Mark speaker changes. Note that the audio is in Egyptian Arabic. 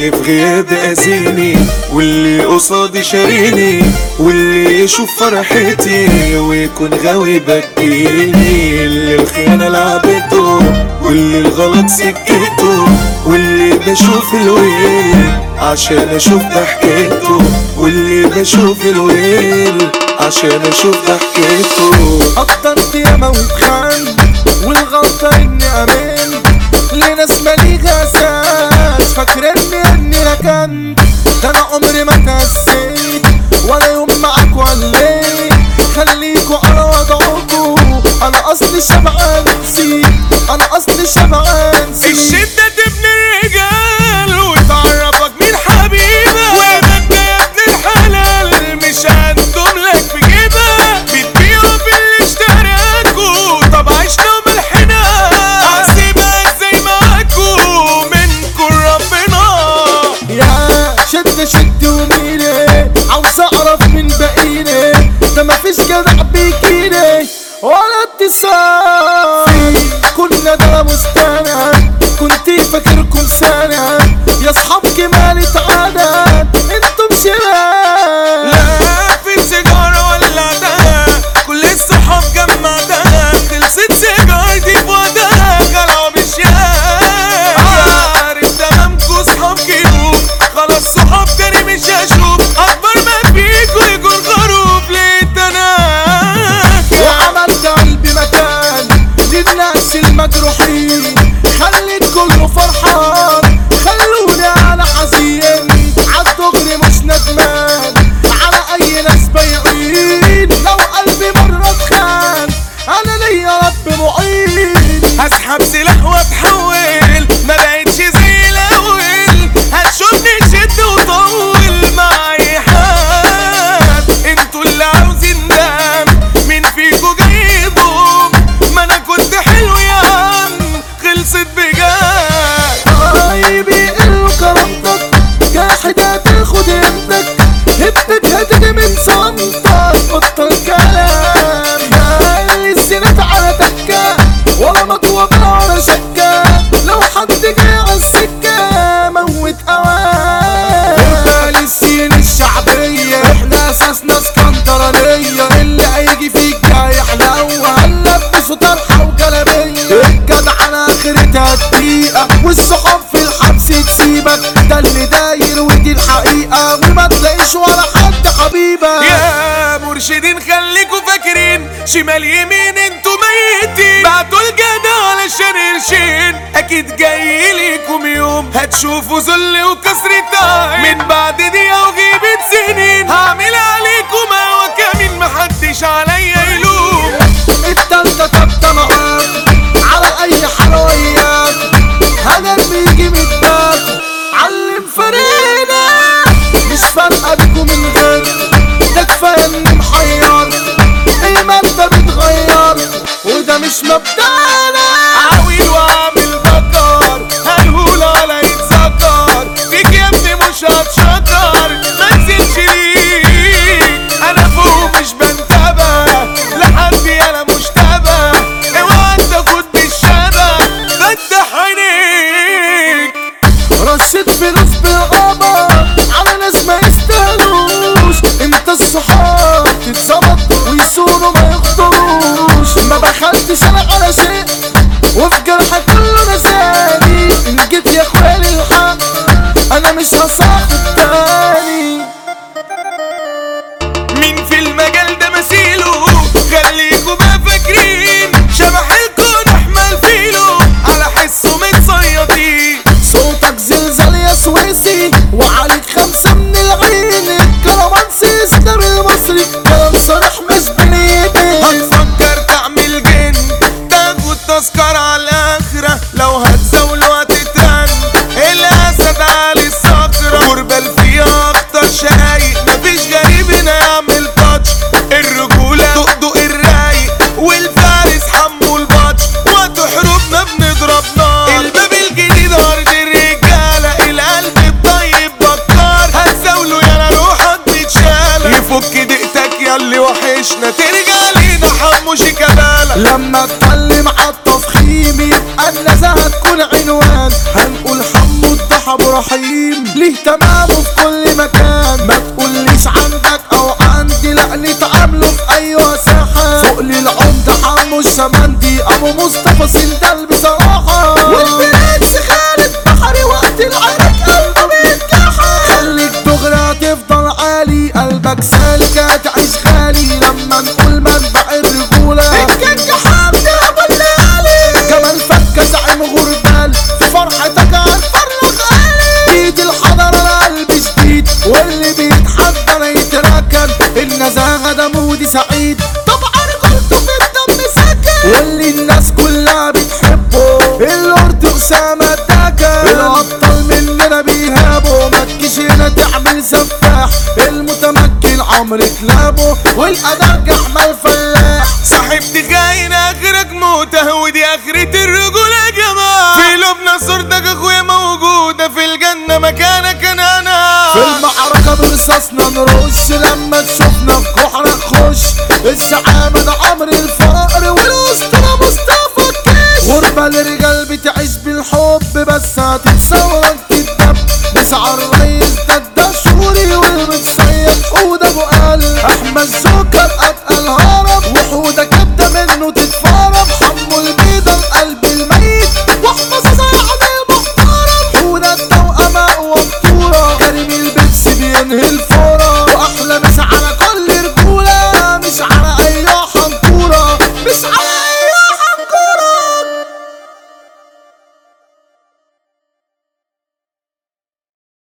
Speaker 1: اللي في غيابي اذيني واللي قصادي شاريني واللي يشوف فرحتي ويكون غاوي بديني اللي الخيانة لعبته واللي الغلط سكته واللي بشوف الويل عشان اشوف ضحكته واللي بشوف الويل عشان اشوف ضحكته
Speaker 2: قطرت ياما واتخان والغلطة اني امان لناس ماليها اساس فاكرني اني ركنت ده انا عمري ما كسيت ولا يوم معاك وليت خليكوا على وضعكوا انا اصلي شبعان نسيت انا اصلي شبعان نسيت
Speaker 3: الشدة تبني الرجال وتعرفك مين حبيبك وانت يا ابن الحلال مش هندم لك في جيبك بتبيعوا في اللي اشتراكوا طب عشنا ملحنا هسيبها ازاي معاكوا منكم ربنا
Speaker 2: يا شد شد وميلي عاوز اعرف من بقيلي ده مفيش جدع بيجيلي ولا اتصال كنا ده مستند كنت فاكركم سنة يا اصحاب كمالة عدد انتم شباب
Speaker 3: لا في سيجارة ولا ده كل الصحاب جمعتها خلصت سيجارتي في وقتها خلعوا بالشهادة عارف تمامكوا صحاب جيوب خلاص صحاب تاني مش هشوف أكبر ما فيكوا يكون خروف للتناكة
Speaker 2: وعملت قلبي مكان للناس المجروحين خليت كله فرحان خلوني انا حزين عالدغري مش ندمان على اي ناس بايعين لو قلبي مرة اتخان انا ليا رب معين
Speaker 3: هسحب سلاح واتحول ما بقتش زي الاول هتشوفني شد وطول مع اي حد انتوا اللي عاوزين دم مين فيكوا جاي يضم ما انا كنت حلو يا عم خلصت بجد
Speaker 2: حبيبي قلوا كرامتك جاحد هتاخد ابنك هبتك هتجي من صمتك بطل كلام خلي السنة على تكة ولا مطوة بلا ولا شكة لو حد جاي على السكة موت اوان قبال السين الشعبية احنا اساسنا اسكندرانية اللي هيجي فيك جاي حلاوة هنلبسه طرحة وجلابية الجدع على اخرتها دقيقة والصحاب في الحبس تسيبك ده اللي داير ودي الحقيقة وما تلاقيش ولا حد حبيبك
Speaker 3: يا مرشدين خليكوا فاكرين شمال يمين انتوا ميتين بعتوا الجدع علشان قرشين اكيد جاي ليكم يوم هتشوفوا ذل وكسر عين من بعد دقيقة وغيبة سنين هعمل عليكم هوا كمين محدش عليا يلوم
Speaker 2: التالتة تابتة معاك على اي حلويات هنرمي يجي من الباب علم فرينا مش فارقة بيكم من غير ده كفاية اني محير المادة بتغير وده مش مبدأنا
Speaker 3: عاويل واعمل ذكر هنقول على يتذكر فيك يا ابني مش هتشكر ما تزيدش ليك انا فوق مش بنتبه لحد انا مشتبه اوعى تاخد بالشبه فتح عينيك
Speaker 2: رشيت فلوس بالغابة على ناس ما يستاهلوش انت الصحاب تتظبط ويصونوا ما يخطروش ما بخلتش انا على شيء وفي جرحك كله نساني ان جيت يا اخويا للحق انا مش هصاحب تاني
Speaker 3: مين في المجال ده مثيله خليكوا بقى فاكرين شبح الكون احمل فيله على حسه متصيطين
Speaker 2: صوتك زلزال يا سويسي وعليك خمسة من العين الكرمانسي اسلام المصري كلام صريح مش بنيتي
Speaker 3: هتفكر تعمل جن تاخد تذكرة على الآخرة لو هتزاولوا هتترن الأسد على الصخرة غربة فيها أكتر شقايق مفيش غريب هنا يعمل تاتش الرجولة دقدق الرايق والفارس حمو البطش وقت حروبنا بنضرب نار الباب الجديد أرض الرجالة القلب الطيب بكار هتزاولوا يالا روحك بتشال يفك دقتك ياللي وحشنا ترجع لينا حمو شيكابالا
Speaker 2: لما اتكلم على التفخيم يبقى النزاهة تكون عنوان هنقول حمو الضحى ابو الرحيم ليه تمامه في كل مكان ما تقوليش عندك او عندي لا نتعامله في اي ساحة فوق للعمدة حمو الشمندي ابو مصطفى سندال بصراحة والبرنس خالد بحري وقت العرق قلبه بيتكحل خليك دغري هتفضل عالي قلبك سالك هتعيش غالي لما نقول منبع الرجولة الكينج حمدي ابو الليالي جمال فكة زعيم غربال في فرحتك هنفرغ قلبي ايد الحضرة القلب شديد واللي بيتحضر يتركن النزاهة ده مودي سعيد طبعا قلته في الدم سكن واللي الناس كلها بتحبه اللورد أسامة الدكن الأبطال مننا بيهابوا ما تجيش هنا تعمل سفاح المتمكن عمرو كلابه والأداء أحمد فلاح
Speaker 3: صاحبتي خاين اخرك موته ودي اخرة الرجولة يا جماعة في لبنى صورتك اخويا موجودة في الجنة مكانك انا انا
Speaker 2: في المعركة برصاصنا نرش لما تشوفنا في كحرة نخش الزعامة ده عمرو الفقر والأسطورة مصطفى الكيش غربة لرجال بتعيش بالحب بس هتتصورك تتدب نسعى الريس ده الدشوري والمتصيد حود ابو قلب احمد زوكر اتقل هرب وحودك